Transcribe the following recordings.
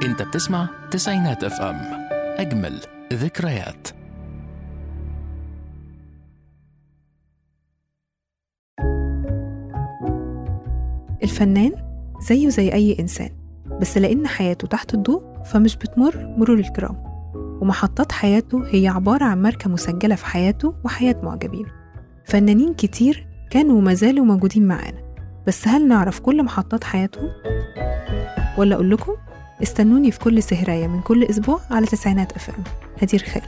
انت بتسمع تسعينات اف ام اجمل ذكريات الفنان زيه زي أي إنسان بس لأن حياته تحت الضوء فمش بتمر مرور الكرام ومحطات حياته هي عبارة عن ماركة مسجلة في حياته وحياة معجبينه فنانين كتير كانوا وما زالوا موجودين معانا بس هل نعرف كل محطات حياتهم؟ ولا أقول لكم استنوني في كل سهراية من كل أسبوع على تسعينات أف أم هدير خالد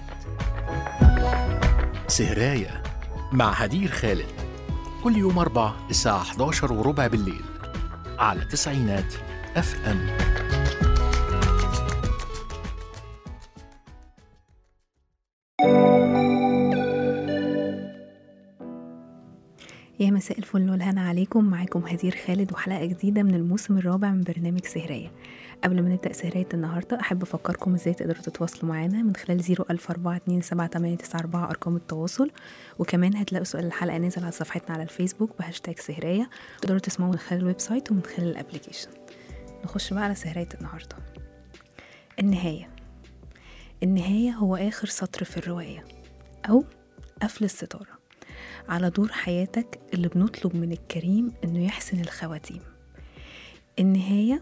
سهراية مع هدير خالد كل يوم أربع الساعة 11 وربع بالليل على تسعينات اف ام يا مساء الفل والهنا عليكم معاكم هدير خالد وحلقة جديدة من الموسم الرابع من برنامج سهرية قبل ما نبدأ سهرية النهاردة أحب أفكركم إزاي تقدروا تتواصلوا معانا من خلال 014278994 أرقام التواصل وكمان هتلاقوا سؤال الحلقة نازل على صفحتنا على الفيسبوك بهاشتاج سهرية تقدروا تسمعوا من خلال الويب سايت ومن خلال الابليكيشن نخش بقى على سهرية النهاردة النهاية النهاية هو آخر سطر في الرواية أو قفل الستارة على دور حياتك اللي بنطلب من الكريم إنه يحسن الخواتيم النهاية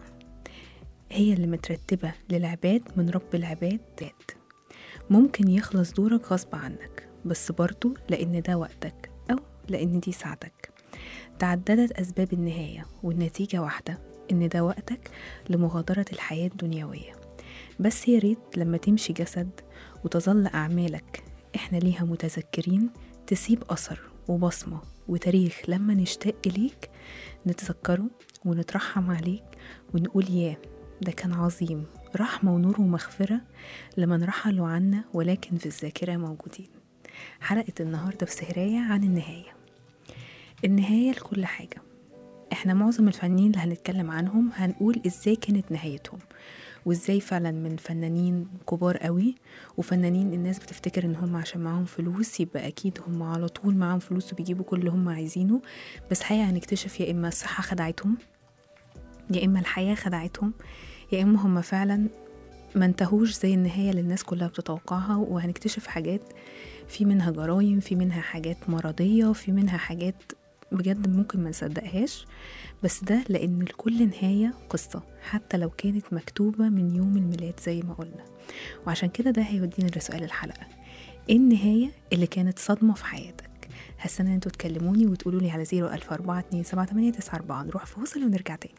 هي اللي مترتبة للعباد من رب العباد ذات ممكن يخلص دورك غصب عنك بس برضو لأن ده وقتك أو لأن دي ساعتك تعددت أسباب النهاية والنتيجة واحدة إن ده وقتك لمغادرة الحياة الدنيوية بس يا ريت لما تمشي جسد وتظل أعمالك إحنا ليها متذكرين تسيب أثر وبصمة وتاريخ لما نشتاق إليك نتذكره ونترحم عليك ونقول ياه ده كان عظيم رحمة ونور ومغفرة لمن رحلوا عنا ولكن في الذاكرة موجودين حلقة النهاردة في سهراية عن النهاية النهاية لكل حاجة احنا معظم الفنانين اللي هنتكلم عنهم هنقول ازاي كانت نهايتهم وازاي فعلا من فنانين كبار قوي وفنانين الناس بتفتكر ان هم عشان معاهم فلوس يبقى اكيد هم على طول معاهم فلوس وبيجيبوا كل اللي هم عايزينه بس حقيقة هنكتشف يا اما الصحة خدعتهم يا اما الحياة خدعتهم يا اما هم فعلا ما انتهوش زي النهاية اللي الناس كلها بتتوقعها وهنكتشف حاجات في منها جرايم في منها حاجات مرضية في منها حاجات بجد ممكن ما نصدقهاش بس ده لأن لكل نهاية قصة حتى لو كانت مكتوبة من يوم الميلاد زي ما قلنا وعشان كده ده هيودينا لسؤال الحلقة ايه النهاية اللي كانت صدمة في حياتك هستنى ان انتوا تكلموني وتقولوا لي على 014278994 نروح فاصل ونرجع تاني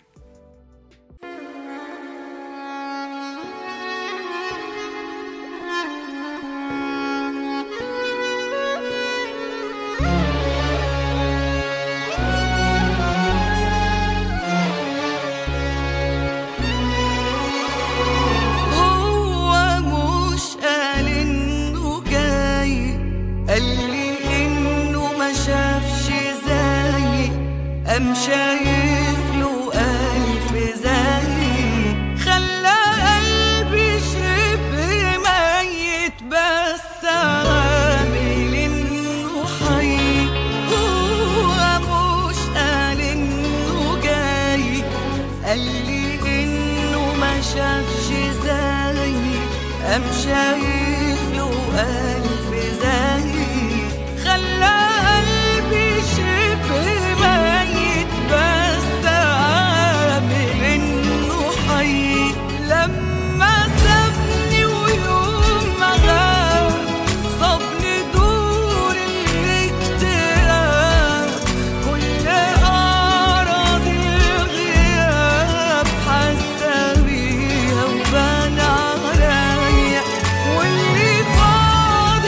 هو مش قال انه جاي قال لي انه ما شافش زيي قام شايف له الف زي خلى قلبي شبه ميت بس عامل انه حي هو مش قال انه جاي قال لي انه ما شافش زيي قام شايف له الف زي خلى قلبي شبه ميت بس عامل انه حي لما سابني ويوم ما غاب صابني دور الاكتئاب كل أعراض الغياب حاسة بيها وبان عليا واللي فاضل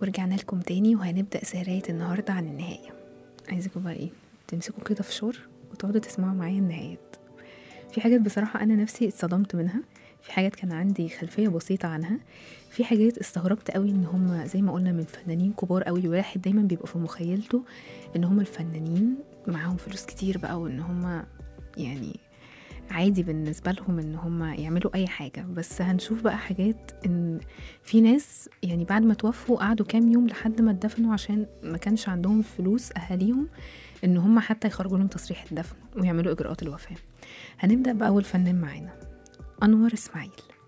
ورجعنا لكم تاني وهنبدأ سهرية النهاردة عن النهاية عايزكم بقى ايه تمسكوا كده في شور وتقعدوا تسمعوا معايا النهايات في حاجات بصراحة أنا نفسي اتصدمت منها في حاجات كان عندي خلفية بسيطة عنها في حاجات استغربت قوي ان هم زي ما قلنا من فنانين كبار قوي الواحد دايما بيبقى في مخيلته ان هم الفنانين معاهم فلوس كتير بقى وان هم يعني عادي بالنسبة لهم ان هم يعملوا اي حاجة بس هنشوف بقى حاجات ان في ناس يعني بعد ما توفوا قعدوا كام يوم لحد ما اتدفنوا عشان ما كانش عندهم فلوس اهاليهم ان هم حتى يخرجوا لهم تصريح الدفن ويعملوا اجراءات الوفاة هنبدأ بأول فنان معانا أنور إسماعيل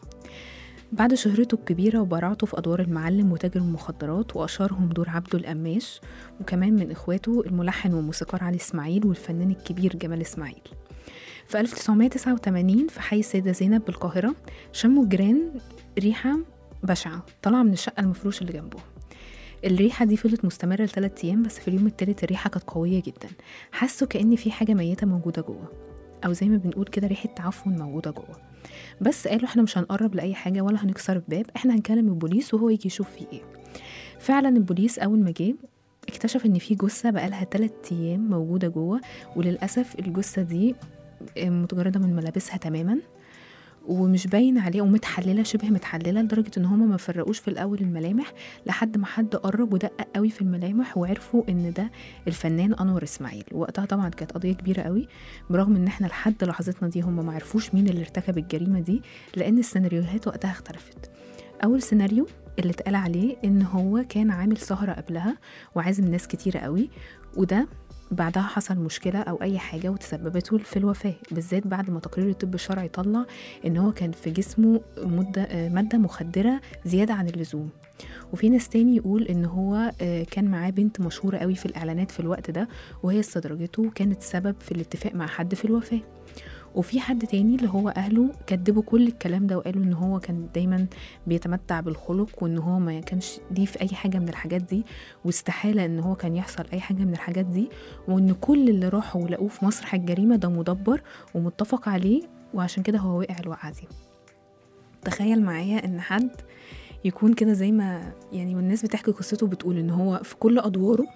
بعد شهرته الكبيرة وبراعته في أدوار المعلم وتاجر المخدرات وأشهرهم دور عبده القماش وكمان من إخواته الملحن والموسيقار علي إسماعيل والفنان الكبير جمال إسماعيل في 1989 في حي السيدة زينب بالقاهرة شموا الجيران ريحة بشعة طالعة من الشقة المفروشة اللي جنبهم الريحة دي فضلت مستمرة لثلاث أيام بس في اليوم التالت الريحة كانت قوية جدا حسوا كأن في حاجة ميتة موجودة جوه أو زي ما بنقول كده ريحة تعفن موجودة جوه بس قالوا احنا مش هنقرب لأي حاجة ولا هنكسر الباب احنا هنكلم البوليس وهو يجي يشوف فيه ايه فعلا البوليس أول ما جه اكتشف ان في جثة بقالها تلات أيام موجودة جوه وللأسف الجثة دي متجردة من ملابسها تماما ومش باين عليه ومتحلله شبه متحلله لدرجه ان هما ما فرقوش في الاول الملامح لحد ما حد قرب ودقق قوي في الملامح وعرفوا ان ده الفنان انور اسماعيل وقتها طبعا كانت قضيه كبيره قوي برغم ان احنا لحد لحظتنا دي هما ما عرفوش مين اللي ارتكب الجريمه دي لان السيناريوهات وقتها اختلفت اول سيناريو اللي اتقال عليه ان هو كان عامل سهره قبلها وعازم ناس كتيره قوي وده بعدها حصل مشكلة أو أي حاجة وتسببت في الوفاة بالذات بعد ما تقرير الطب الشرعي طلع إن هو كان في جسمه مدة مادة مخدرة زيادة عن اللزوم وفي ناس تاني يقول إن هو كان معاه بنت مشهورة قوي في الإعلانات في الوقت ده وهي استدرجته وكانت سبب في الاتفاق مع حد في الوفاة وفي حد تاني اللي هو اهله كدبوا كل الكلام ده وقالوا ان هو كان دايما بيتمتع بالخلق وان هو ما كانش ليه في اي حاجه من الحاجات دي واستحاله ان هو كان يحصل اي حاجه من الحاجات دي وان كل اللي راحوا ولقوه في مسرح الجريمه ده مدبر ومتفق عليه وعشان كده هو وقع الوقعه دي تخيل معايا ان حد يكون كده زي ما يعني والناس بتحكي قصته بتقول ان هو في كل ادواره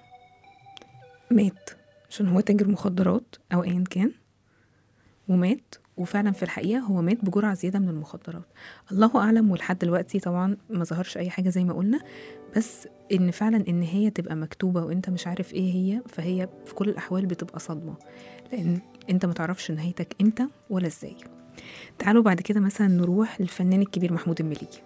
مات عشان هو تاجر مخدرات او ايا كان ومات وفعلا في الحقيقه هو مات بجرعه زياده من المخدرات الله اعلم ولحد دلوقتي طبعا ما ظهرش اي حاجه زي ما قلنا بس ان فعلا ان هي تبقى مكتوبه وانت مش عارف ايه هي فهي في كل الاحوال بتبقى صدمه لان انت ما تعرفش نهايتك امتى ولا ازاي تعالوا بعد كده مثلا نروح للفنان الكبير محمود المليجي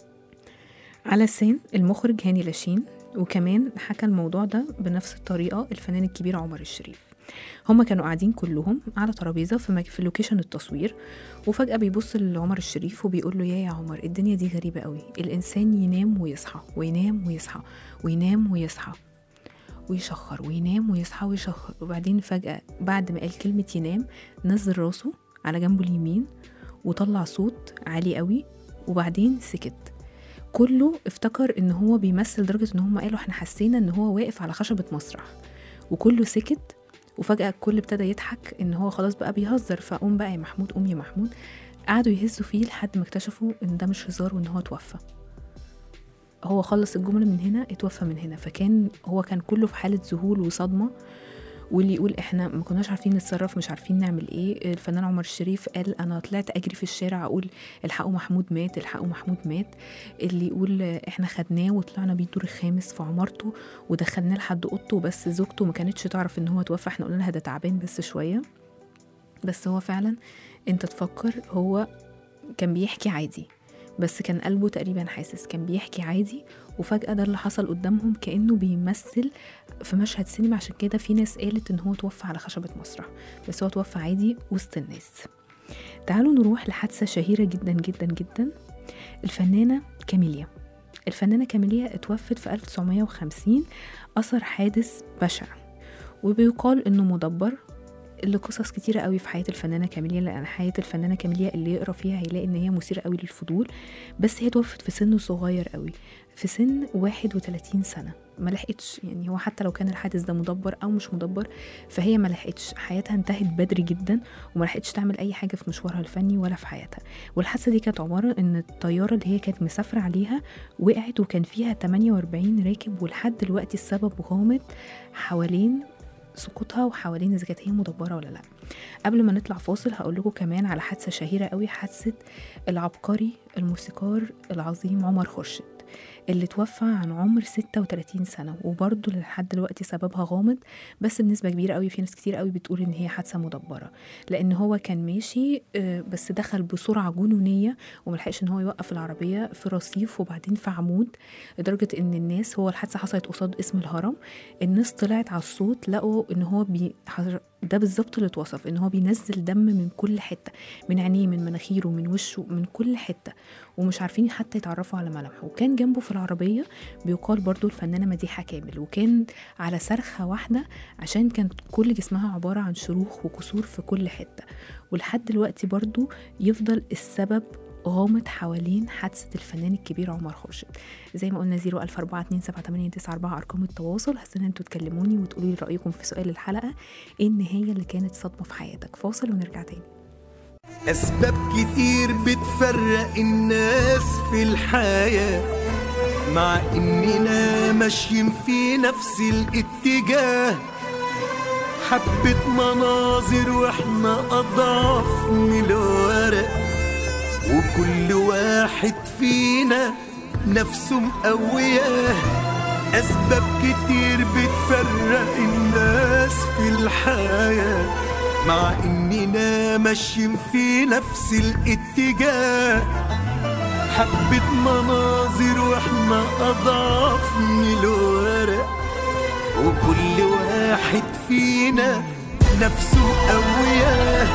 على لسان المخرج هاني لاشين وكمان حكى الموضوع ده بنفس الطريقه الفنان الكبير عمر الشريف هما كانوا قاعدين كلهم على ترابيزه في, مك... في لوكيشن التصوير وفجاه بيبص لعمر الشريف وبيقول له يا يا عمر الدنيا دي غريبه قوي الانسان ينام ويصحى وينام ويصحى وينام ويصحى ويشخر وينام ويصحى ويشخر وبعدين فجاه بعد ما قال كلمه ينام نزل راسه على جنبه اليمين وطلع صوت عالي قوي وبعدين سكت كله افتكر ان هو بيمثل لدرجه ان هم قالوا احنا حسينا ان هو واقف على خشبه مسرح وكله سكت وفجأة الكل ابتدى يضحك إن هو خلاص بقى بيهزر فقوم بقى يا محمود قوم يا محمود قعدوا يهزوا فيه لحد ما اكتشفوا إن ده مش هزار وإن هو توفى هو خلص الجملة من هنا اتوفى من هنا فكان هو كان كله في حالة ذهول وصدمة واللي يقول احنا ما كناش عارفين نتصرف مش عارفين نعمل ايه الفنان عمر الشريف قال انا طلعت اجري في الشارع اقول الحقوا محمود مات الحقوا محمود مات اللي يقول احنا خدناه وطلعنا بيه الدور الخامس في عمارته ودخلناه لحد اوضته بس زوجته ما كانتش تعرف ان هو توفى احنا قلنا لها ده تعبان بس شويه بس هو فعلا انت تفكر هو كان بيحكي عادي بس كان قلبه تقريبا حاسس كان بيحكي عادي وفجأة ده اللي حصل قدامهم كأنه بيمثل في مشهد سينما عشان كده في ناس قالت ان هو توفى على خشبة مسرح بس هو توفى عادي وسط الناس تعالوا نروح لحادثة شهيرة جدا جدا جدا الفنانة كاميليا الفنانة كاميليا اتوفت في 1950 أثر حادث بشع وبيقال انه مدبر اللي قصص كتيرة قوي في حياة الفنانة كاميليا لأن حياة الفنانة كاميليا اللي يقرا فيها هيلاقي إن هي مثيرة قوي للفضول بس هي توفت في سن صغير قوي في سن 31 سنة ما لحقتش يعني هو حتى لو كان الحادث ده مدبر او مش مدبر فهي ما لحقتش حياتها انتهت بدري جدا وما لحقتش تعمل اي حاجه في مشوارها الفني ولا في حياتها والحادثه دي كانت عباره ان الطياره اللي هي كانت مسافره عليها وقعت وكان فيها 48 راكب ولحد دلوقتي السبب غامض حوالين سقوطها وحوالين اذا كانت هي مدبره ولا لا قبل ما نطلع فاصل هقول لكم كمان على حادثه شهيره قوي حادثه العبقري الموسيقار العظيم عمر خورشيد اللي توفى عن عمر 36 سنة وبرضه لحد دلوقتي سببها غامض بس بنسبة كبيرة قوي في ناس كتير قوي بتقول إن هي حادثة مدبرة لأن هو كان ماشي آه، بس دخل بسرعة جنونية وملحقش إن هو يوقف العربية في رصيف وبعدين في عمود لدرجة إن الناس هو الحادثة حصلت قصاد اسم الهرم الناس طلعت على الصوت لقوا إن هو بي حر- ده بالظبط اللي اتوصف ان هو بينزل دم من كل حته من عينيه من مناخيره من وشه من كل حته ومش عارفين حتى يتعرفوا على ملامحه وكان جنبه في العربيه بيقال برضو الفنانه مديحه كامل وكان على صرخه واحده عشان كانت كل جسمها عباره عن شروخ وكسور في كل حته ولحد دلوقتي برضو يفضل السبب غامض حوالين حادثة الفنان الكبير عمر خورشيد زي ما قلنا 014278994 أرقام التواصل هستنى انتوا تكلموني وتقولوا لي رأيكم في سؤال الحلقة ايه النهاية اللي كانت صدمة في حياتك فاصل ونرجع تاني أسباب كتير بتفرق الناس في الحياة مع إننا ماشيين في نفس الاتجاه حبة مناظر وإحنا أضعف من الورق وكل واحد فينا نفسه مقوياه أسباب كتير بتفرق الناس في الحياة مع إننا ماشيين في نفس الاتجاه حبة مناظر وإحنا أضعف من الورق وكل واحد فينا نفسه مقوياه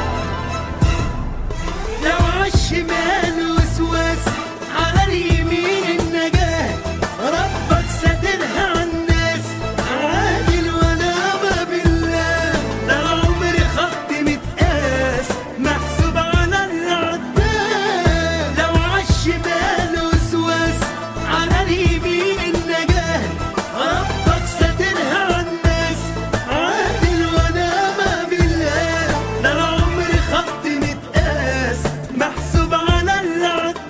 لو عالشمال وسواس على اليمين النجاة ربك ساترها عالناس عادل ونعم بالله ده العمر خط متقاس محسوب على العداد لو عالشمال وسواس على اليمين النجاة ربك ساترها عالناس عادل ونعم بالله ده العمر خط متقاس محسوب على العداد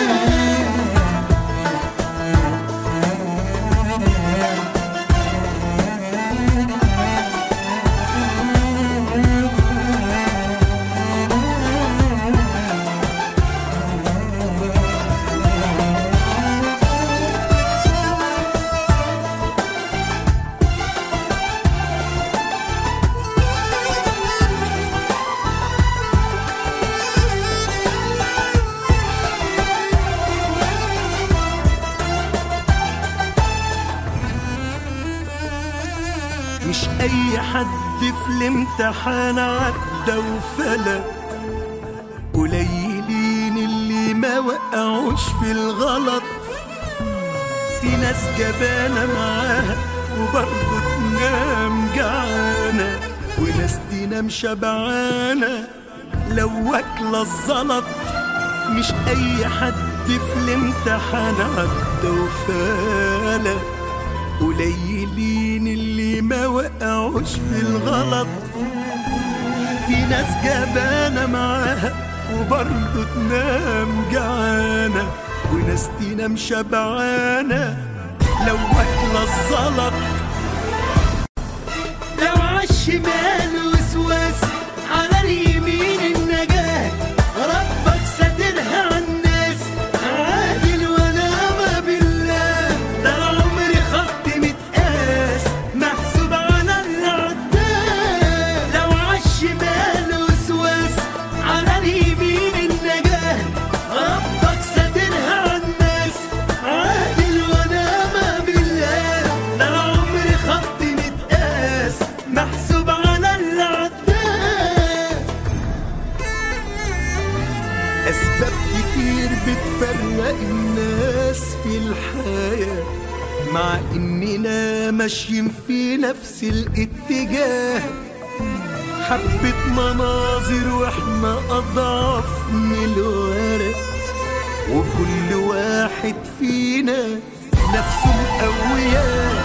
مش اي حد في الامتحان عدى وفلت قليلين اللي ما وقعوش في الغلط في ناس جبانة معاها وبرضه تنام جعانة وناس تنام شبعانة لو واكلة الزلط مش أي حد في الامتحان عدى وفلت قليلين اللي ما وقعوش في الغلط في ناس جبانة معاها وبرضه تنام جعانة وناس تنام شبعانة لو واكلة الزلط لو عالشمال وسواس على اليمين النجاة ربك ساترها عالناس عادل ونعم بالله ده العمر خط متقاس محسوب على العداد لو عالشمال وسواس على اليمين النجاة ربك ساترها عالناس عادل ونعم بالله ده العمر خط متقاس محسوب على العداد أسباب كتير بتفرق الناس في الحياة مع إننا ماشيين في نفس الاتجاه حبة مناظر وإحنا أضعف من الورق وكل واحد فينا نفسه مقوياه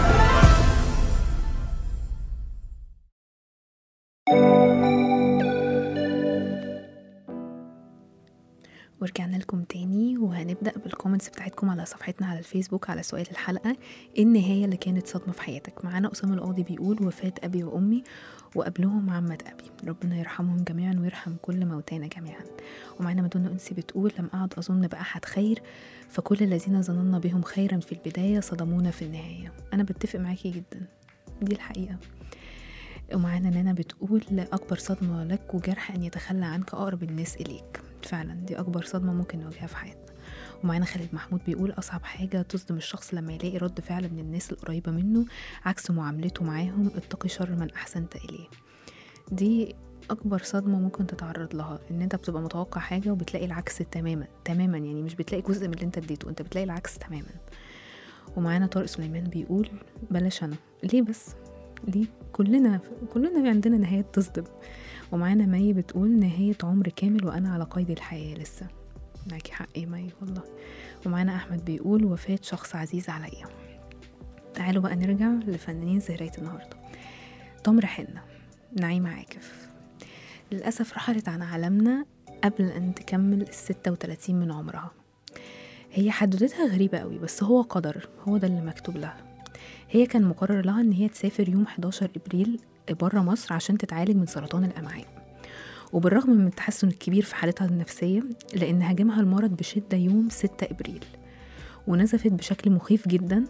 ورجعنا لكم تاني وهنبدأ بالكومنتس بتاعتكم على صفحتنا على الفيسبوك على سؤال الحلقة إيه النهاية اللي كانت صدمة في حياتك معانا أسامة القاضي بيقول وفاة أبي وأمي وقبلهم عمة أبي ربنا يرحمهم جميعا ويرحم كل موتانا جميعا ومعانا مدونة أنسي بتقول لم أعد أظن بأحد خير فكل الذين ظننا بهم خيرا في البداية صدمونا في النهاية أنا بتفق معاكي جدا دي الحقيقة ومعانا نانا بتقول أكبر صدمة لك وجرح أن يتخلى عنك أقرب الناس إليك فعلا دي أكبر صدمة ممكن نواجهها في حياتنا ومعانا خالد محمود بيقول أصعب حاجة تصدم الشخص لما يلاقي رد فعل من الناس القريبة منه عكس معاملته معاهم اتقي شر من أحسنت إليه دي أكبر صدمة ممكن تتعرض لها إن أنت بتبقى متوقع حاجة وبتلاقي العكس تماما تماما يعني مش بتلاقي جزء من اللي أنت اديته أنت بتلاقي العكس تماما ومعانا طارق سليمان بيقول بلاش أنا ليه بس ليه كلنا كلنا عندنا نهاية تصدم ومعانا مي بتقول نهاية عمر كامل وأنا على قيد الحياة لسه معاكي حق يا مي والله ومعانا أحمد بيقول وفاة شخص عزيز عليا تعالوا بقى نرجع لفنانين زهرية النهاردة تمر حنة نعيمة عاكف للأسف رحلت عن عالمنا قبل أن تكمل الستة وتلاتين من عمرها هي حدوتتها غريبة قوي بس هو قدر هو ده اللي مكتوب لها هي كان مقرر لها ان هي تسافر يوم 11 ابريل بره مصر عشان تتعالج من سرطان الامعاء وبالرغم من التحسن الكبير في حالتها النفسية لأن هاجمها المرض بشدة يوم 6 إبريل ونزفت بشكل مخيف جدا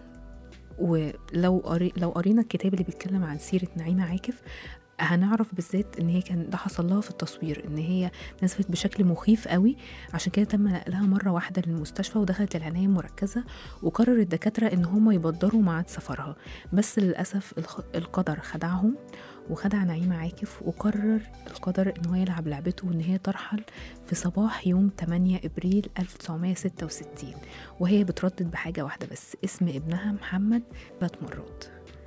ولو قري لو قرينا الكتاب اللي بيتكلم عن سيرة نعيمة عاكف هنعرف بالذات ان هي كان ده حصل لها في التصوير ان هي نزفت بشكل مخيف قوي عشان كده تم نقلها مره واحده للمستشفى ودخلت العنايه المركزه وقرر الدكاتره ان هم يبدروا ميعاد سفرها بس للاسف الخ- القدر خدعهم وخدع نعيمة عاكف وقرر القدر ان هو يلعب لعبته وان هي ترحل في صباح يوم 8 ابريل 1966 وهي بتردد بحاجة واحدة بس اسم ابنها محمد ثلاث مرات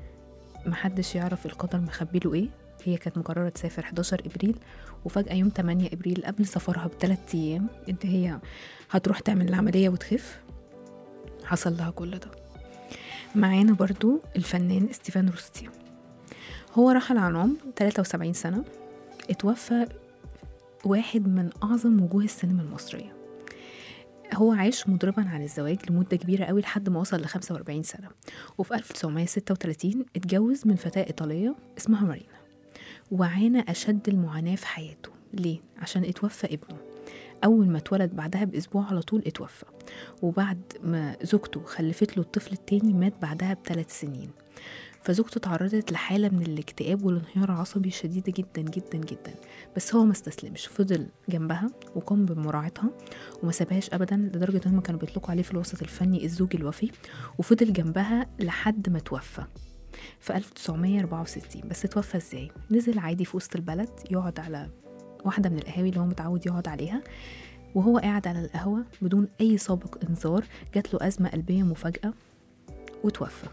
محدش يعرف القدر مخبي له ايه هي كانت مقررة تسافر 11 ابريل وفجأة يوم 8 ابريل قبل سفرها بثلاث ايام ان هي هتروح تعمل العملية وتخف حصل لها كل ده معانا برضو الفنان ستيفان روستي هو رحل عن عمر 73 سنة اتوفى واحد من أعظم وجوه السينما المصرية هو عاش مضربا عن الزواج لمدة كبيرة قوي لحد ما وصل ل 45 سنة وفي 1936 اتجوز من فتاة إيطالية اسمها مارينا وعانى أشد المعاناة في حياته ليه؟ عشان اتوفى ابنه أول ما اتولد بعدها بأسبوع على طول اتوفى وبعد ما زوجته خلفت له الطفل التاني مات بعدها بثلاث سنين فزوجته تعرضت لحالة من الاكتئاب والانهيار العصبي شديدة جدا جدا جدا بس هو ما استسلمش فضل جنبها وقام بمراعاتها وما سابهاش ابدا لدرجة ان هم كانوا بيطلقوا عليه في الوسط الفني الزوج الوفي وفضل جنبها لحد ما توفى في 1964 بس توفى ازاي نزل عادي في وسط البلد يقعد على واحدة من القهاوي اللي هو متعود يقعد عليها وهو قاعد على القهوة بدون أي سابق إنذار جات له أزمة قلبية مفاجأة وتوفى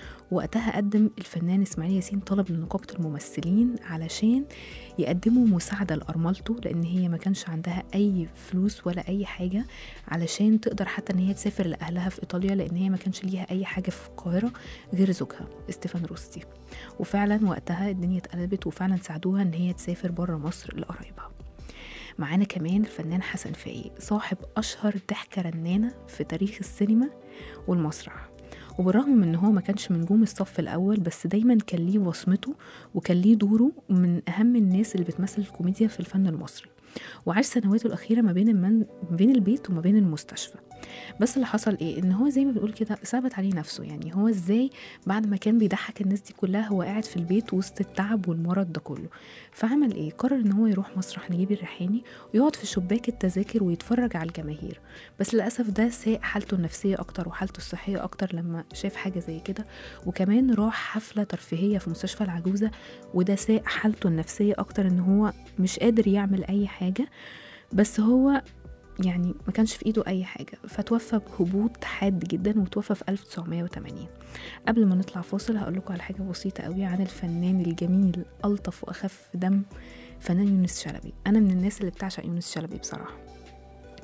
وقتها قدم الفنان اسماعيل ياسين طلب لنقابة الممثلين علشان يقدموا مساعدة لأرملته لأن هي ما كانش عندها أي فلوس ولا أي حاجة علشان تقدر حتى إن هي تسافر لأهلها في إيطاليا لأن هي ما كانش ليها أي حاجة في القاهرة غير زوجها استيفان روستي وفعلا وقتها الدنيا اتقلبت وفعلا ساعدوها إن هي تسافر بره مصر لقرايبها معانا كمان الفنان حسن فايق صاحب أشهر ضحكة رنانة في تاريخ السينما والمسرح وبالرغم من ان هو ما كانش من نجوم الصف الاول بس دايما كان ليه وصمته وكان ليه دوره من اهم الناس اللي بتمثل الكوميديا في الفن المصري وعاش سنواته الاخيره ما بين المن... ما بين البيت وما بين المستشفى بس اللي حصل ايه ان هو زي ما بنقول كده ثبت عليه نفسه يعني هو ازاي بعد ما كان بيضحك الناس دي كلها هو قاعد في البيت وسط التعب والمرض ده كله فعمل ايه قرر ان هو يروح مسرح نجيب الريحاني ويقعد في شباك التذاكر ويتفرج على الجماهير بس للاسف ده ساء حالته النفسيه اكتر وحالته الصحيه اكتر لما شاف حاجه زي كده وكمان راح حفله ترفيهيه في مستشفى العجوزه وده ساء حالته النفسيه اكتر ان هو مش قادر يعمل اي حاجه بس هو يعني ما كانش في ايده اي حاجه فتوفى بهبوط حاد جدا وتوفى في 1980 قبل ما نطلع فاصل هقول لكم على حاجه بسيطه قوي عن الفنان الجميل الطف واخف دم فنان يونس شلبي انا من الناس اللي بتعشق يونس شلبي بصراحه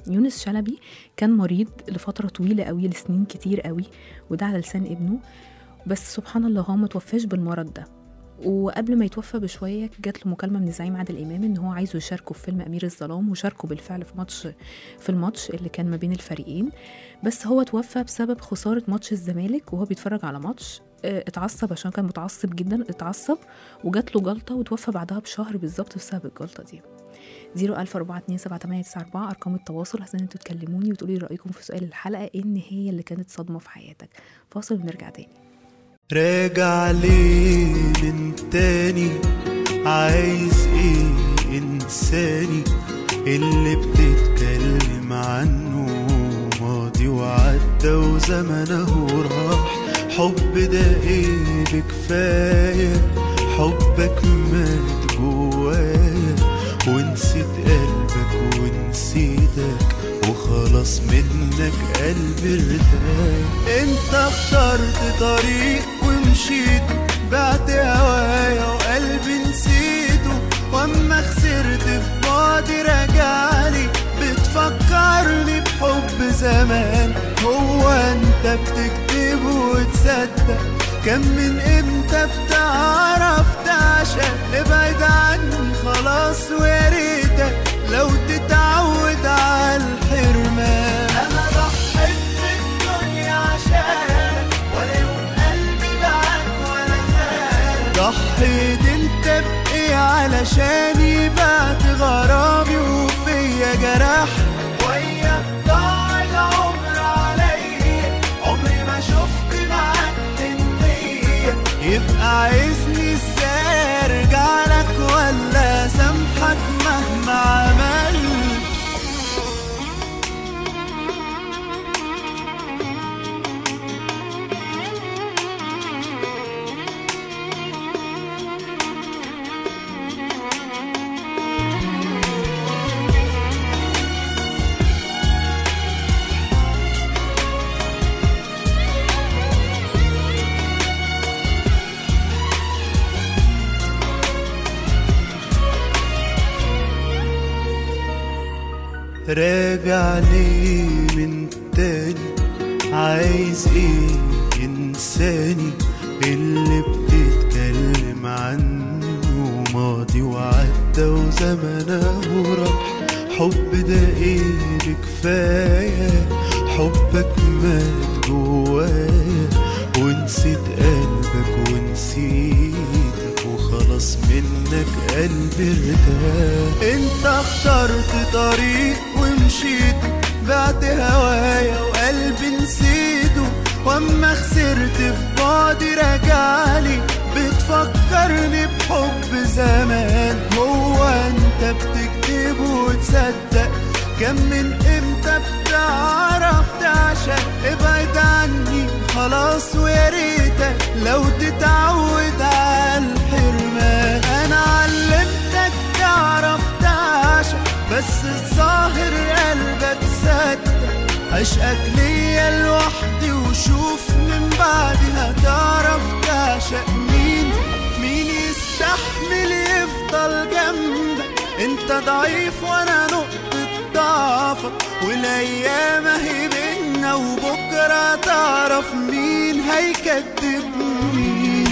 يونس شلبي كان مريض لفترة طويلة قوي لسنين كتير قوي وده على لسان ابنه بس سبحان الله هو ما توفاش بالمرض ده وقبل ما يتوفى بشوية جات له مكالمة من الزعيم عادل إمام إن هو عايزه يشاركه في فيلم أمير الظلام وشاركه بالفعل في ماتش في الماتش اللي كان ما بين الفريقين بس هو توفى بسبب خسارة ماتش الزمالك وهو بيتفرج على ماتش آه، اتعصب عشان كان متعصب جدا اتعصب وجات له جلطة وتوفى بعدها بشهر بالظبط بسبب الجلطة دي 014278894 أرقام التواصل عشان انتوا تكلموني وتقولي رأيكم في سؤال الحلقة ايه إن هي اللي كانت صدمة في حياتك فاصل ونرجع تاني راجع ليه من تاني عايز ايه انساني اللي بتتكلم عنه ماضي وعدى وزمنه راح حب ده ايه بكفاية حبك مات جوايا ونسيت قلبك ونسيتك وخلاص منك قلبي ارتاح انت اخترت طريق ومشيت بعت هوايا وقلبي نسيته واما خسرت في بعدي رجعلي بتفكرني بحب زمان هو انت بتكتب وتصدق كان من امتى بتعرف تعشق ابعد عني خلاص ويا ريتك لو تتعود على الحرمان انا ضحيت بالدنيا عشانك ولا يوم قلبي معاك ولا خانك ضحيت انت بايه علشاني بعت غرامي وفيا جرح وياك ضاع العمر عليا عمري ما شفت معاك حنية يبقى عايزني ازاي ارجع لك ولا سامحك مهما عملت راجع ليه من تاني عايز ايه انساني اللي بتتكلم عنه ماضي وعدى وزمنه راح حب ده ايه بكفاية حبك مات جوايا ونسيت قلبك ونسيتك وخلاص منك قلبي ارتاح انت اخترت طريق ومشيت بعت هوايا وقلبي نسيته واما خسرت في بعدي رجعلي بتفكرني بحب زمان هو انت بتكتب وتصدق كان من امتى بتعرف تعشق ابعد عني خلاص ويا ريتك لو تتعود على الحرمان انا علمتك تعرف تعشق بس الظاهر قلبك صدق عشقك ليا لوحدي وشوف من بعدي هتعرف تعشق مين مين يستحمل يفضل جنبك انت ضعيف وانا نقطة ضعفك والايام اهي بينا وبكرة تعرف مين هيكدب مين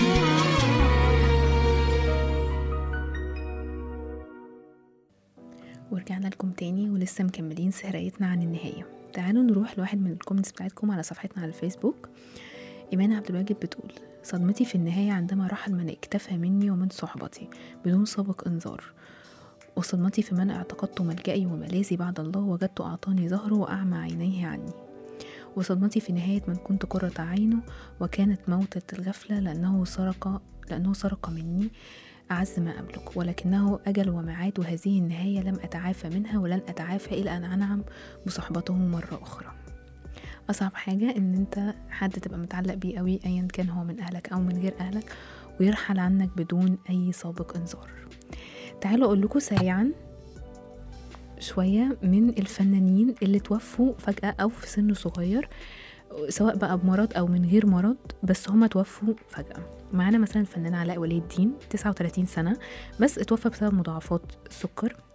ورجعنا لكم تاني ولسه مكملين سهريتنا عن النهاية تعالوا نروح لواحد من الكومنتس بتاعتكم على صفحتنا على الفيسبوك إيمان عبد الواجد بتقول صدمتي في النهاية عندما رحل من اكتفى مني ومن صحبتي بدون سابق إنذار وصدمتي في من اعتقدت ملجئي وملاذي بعد الله وجدت أعطاني ظهره وأعمى عينيه عني وصدمتي في نهاية من كنت قرة عينه وكانت موتة الغفلة لأنه سرق لأنه سرق مني أعز ما أملك ولكنه أجل ومعاد وهذه النهاية لم أتعافى منها ولن أتعافى إلى أن أنعم بصحبته مرة أخرى أصعب حاجة إن أنت حد تبقى متعلق بيه قوي أيا كان هو من أهلك أو من غير أهلك ويرحل عنك بدون أي سابق إنذار تعالوا أقول لكم سريعا شوية من الفنانين اللي توفوا فجأة أو في سن صغير سواء بقى بمرض أو من غير مرض بس هما توفوا فجأة معانا مثلا الفنان علاء ولي الدين 39 سنة بس اتوفى بسبب مضاعفات السكر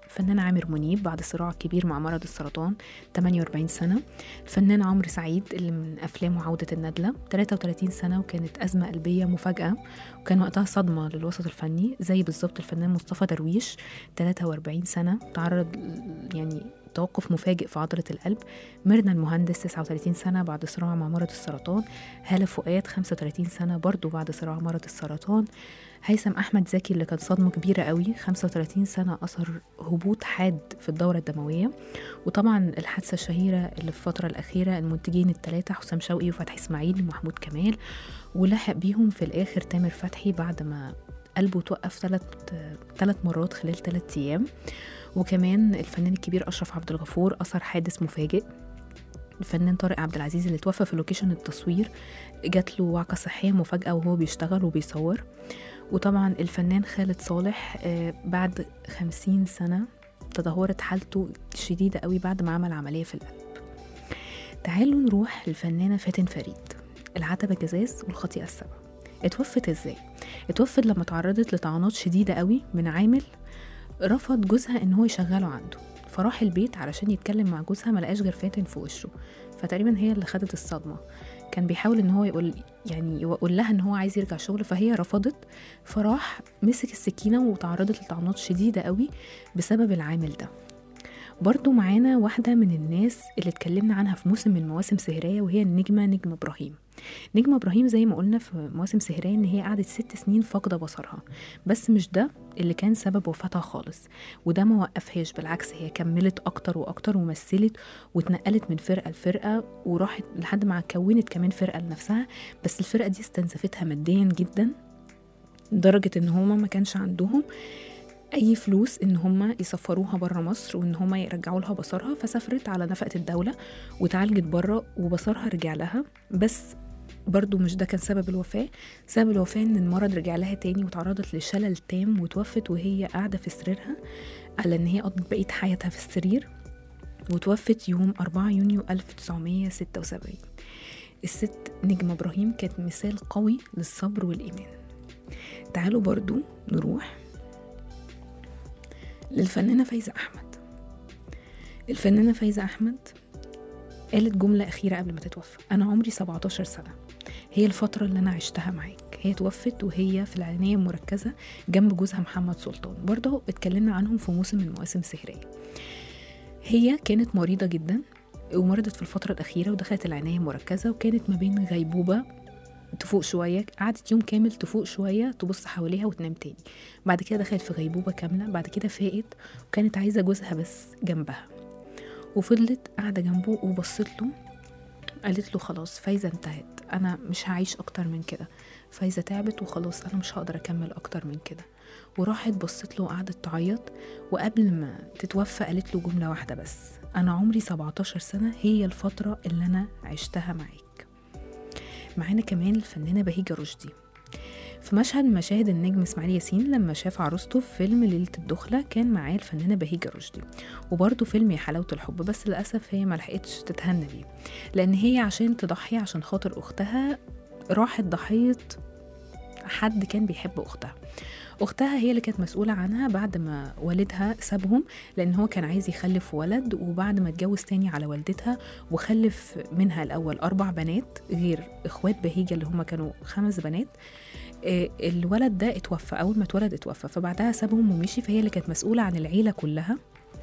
الفنان عامر منيب بعد صراع كبير مع مرض السرطان 48 سنة الفنان عمرو سعيد اللي من أفلامه عودة الندلة 33 سنة وكانت أزمة قلبية مفاجأة وكان وقتها صدمة للوسط الفني زي بالظبط الفنان مصطفى درويش 43 سنة تعرض يعني توقف مفاجئ في عضلة القلب ميرنا المهندس 39 سنة بعد صراع مع مرض السرطان هالة فؤاد 35 سنة برضو بعد صراع مرض السرطان هيثم أحمد زكي اللي كان صدمة كبيرة قوي 35 سنة أثر هبوط حاد في الدورة الدموية وطبعا الحادثة الشهيرة اللي في الفترة الأخيرة المنتجين الثلاثة حسام شوقي وفتحي إسماعيل ومحمود كمال ولحق بيهم في الآخر تامر فتحي بعد ما قلبه توقف ثلاث ثلاث مرات خلال ثلاث أيام وكمان الفنان الكبير أشرف عبد الغفور أثر حادث مفاجئ الفنان طارق عبد العزيز اللي توفى في لوكيشن التصوير جات له وعكة صحية مفاجأة وهو بيشتغل وبيصور وطبعا الفنان خالد صالح آه، بعد خمسين سنة تدهورت حالته شديدة قوي بعد ما عمل عملية في القلب تعالوا نروح للفنانة فاتن فريد العتبة جزاز والخطيئة السبع اتوفت ازاي؟ اتوفت لما تعرضت لطعنات شديدة قوي من عامل رفض جوزها ان هو يشغله عنده فراح البيت علشان يتكلم مع جوزها ما لقاش غير فاتن في وشه فتقريبا هي اللي خدت الصدمه كان بيحاول ان هو يقول يعني يقول لها ان هو عايز يرجع شغل فهي رفضت فراح مسك السكينه وتعرضت لطعنات شديده قوي بسبب العامل ده برضو معانا واحدة من الناس اللي اتكلمنا عنها في موسم من مواسم سهرية وهي النجمة نجمة إبراهيم نجمة إبراهيم زي ما قلنا في مواسم سهرية إن هي قعدت ست سنين فاقدة بصرها بس مش ده اللي كان سبب وفاتها خالص وده ما وقفهاش بالعكس هي كملت أكتر وأكتر ومثلت واتنقلت من فرقة لفرقة وراحت لحد ما كونت كمان فرقة لنفسها بس الفرقة دي استنزفتها ماديا جدا لدرجة إن هما ما كانش عندهم اي فلوس ان هم يسفروها بره مصر وان هم يرجعوا لها بصرها فسافرت على نفقه الدوله وتعالجت بره وبصرها رجع لها بس برضو مش ده كان سبب الوفاة سبب الوفاة ان المرض رجع لها تاني وتعرضت لشلل تام وتوفت وهي قاعدة في سريرها على ان هي قضت بقية حياتها في السرير وتوفت يوم 4 يونيو 1976 الست نجمة إبراهيم كانت مثال قوي للصبر والإيمان تعالوا برضو نروح للفنانة فايزة أحمد الفنانة فايزة أحمد قالت جملة أخيرة قبل ما تتوفى أنا عمري 17 سنة هي الفترة اللي أنا عشتها معاك هي توفت وهي في العناية المركزة جنب جوزها محمد سلطان برضه اتكلمنا عنهم في موسم من مواسم سهرية هي كانت مريضة جدا ومرضت في الفترة الأخيرة ودخلت العناية المركزة وكانت ما بين غيبوبة تفوق شوية قعدت يوم كامل تفوق شوية تبص حواليها وتنام تاني بعد كده دخلت في غيبوبة كاملة بعد كده فاقت وكانت عايزة جوزها بس جنبها وفضلت قاعدة جنبه وبصت له قالت له خلاص فايزة انتهت أنا مش هعيش أكتر من كده فايزة تعبت وخلاص أنا مش هقدر أكمل أكتر من كده وراحت بصت له وقعدت تعيط وقبل ما تتوفى قالت له جملة واحدة بس أنا عمري 17 سنة هي الفترة اللي أنا عشتها معاك معانا كمان الفنانة بهيجة رشدي في مشهد من مشاهد النجم اسماعيل ياسين لما شاف عروسته في فيلم ليلة الدخلة كان معاه الفنانة بهيجة رشدي وبرضه فيلم يا حلاوة الحب بس للأسف هي ملحقتش تتهنى بيه لأن هي عشان تضحي عشان خاطر أختها راحت ضحية حد كان بيحب أختها أختها هي اللي كانت مسؤولة عنها بعد ما والدها سابهم لأن هو كان عايز يخلف ولد وبعد ما اتجوز تاني على والدتها وخلف منها الأول أربع بنات غير إخوات بهيجة اللي هما كانوا خمس بنات آه، الولد ده اتوفى أول ما اتولد اتوفى فبعدها سابهم ومشي فهي اللي كانت مسؤولة عن العيلة كلها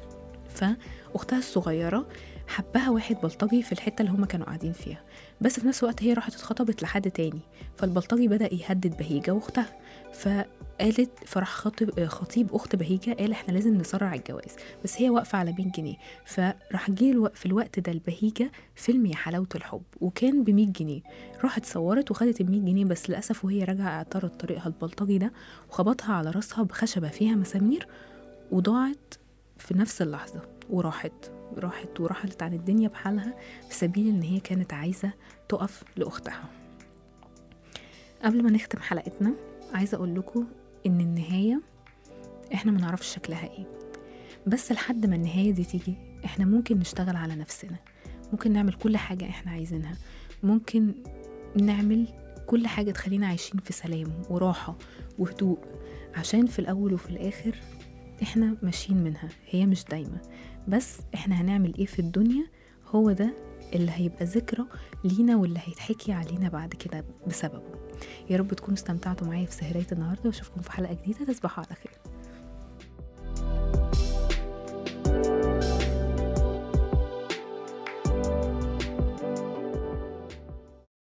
فأختها الصغيرة حبها واحد بلطجي في الحتة اللي هما كانوا قاعدين فيها بس في نفس الوقت هي راحت اتخطبت لحد تاني فالبلطجي بدأ يهدد بهيجة واختها فقالت فراح خاطب خطيب اخت بهيجة قال احنا لازم نسرع الجواز بس هي واقفة على 100 جنيه فراح جه الو- في الوقت ده البهيجة فيلم يا حلاوة الحب وكان ب 100 جنيه راحت صورت وخدت ال 100 جنيه بس للأسف وهي راجعة اعترض طريقها البلطجي ده وخبطها على راسها بخشبة فيها مسامير وضاعت في نفس اللحظة وراحت راحت وراحت عن الدنيا بحالها في سبيل ان هي كانت عايزة تقف لأختها قبل ما نختم حلقتنا عايزة أقول لكم إن النهاية إحنا ما نعرفش شكلها إيه بس لحد ما النهاية دي تيجي إحنا ممكن نشتغل على نفسنا ممكن نعمل كل حاجة إحنا عايزينها ممكن نعمل كل حاجة تخلينا عايشين في سلام وراحة وهدوء عشان في الأول وفي الآخر احنا ماشيين منها هي مش دايما بس احنا هنعمل ايه في الدنيا هو ده اللي هيبقى ذكرى لينا واللي هيتحكي علينا بعد كده بسببه يا رب تكونوا استمتعتوا معايا في سهرية النهاردة واشوفكم في حلقة جديدة تصبحوا على خير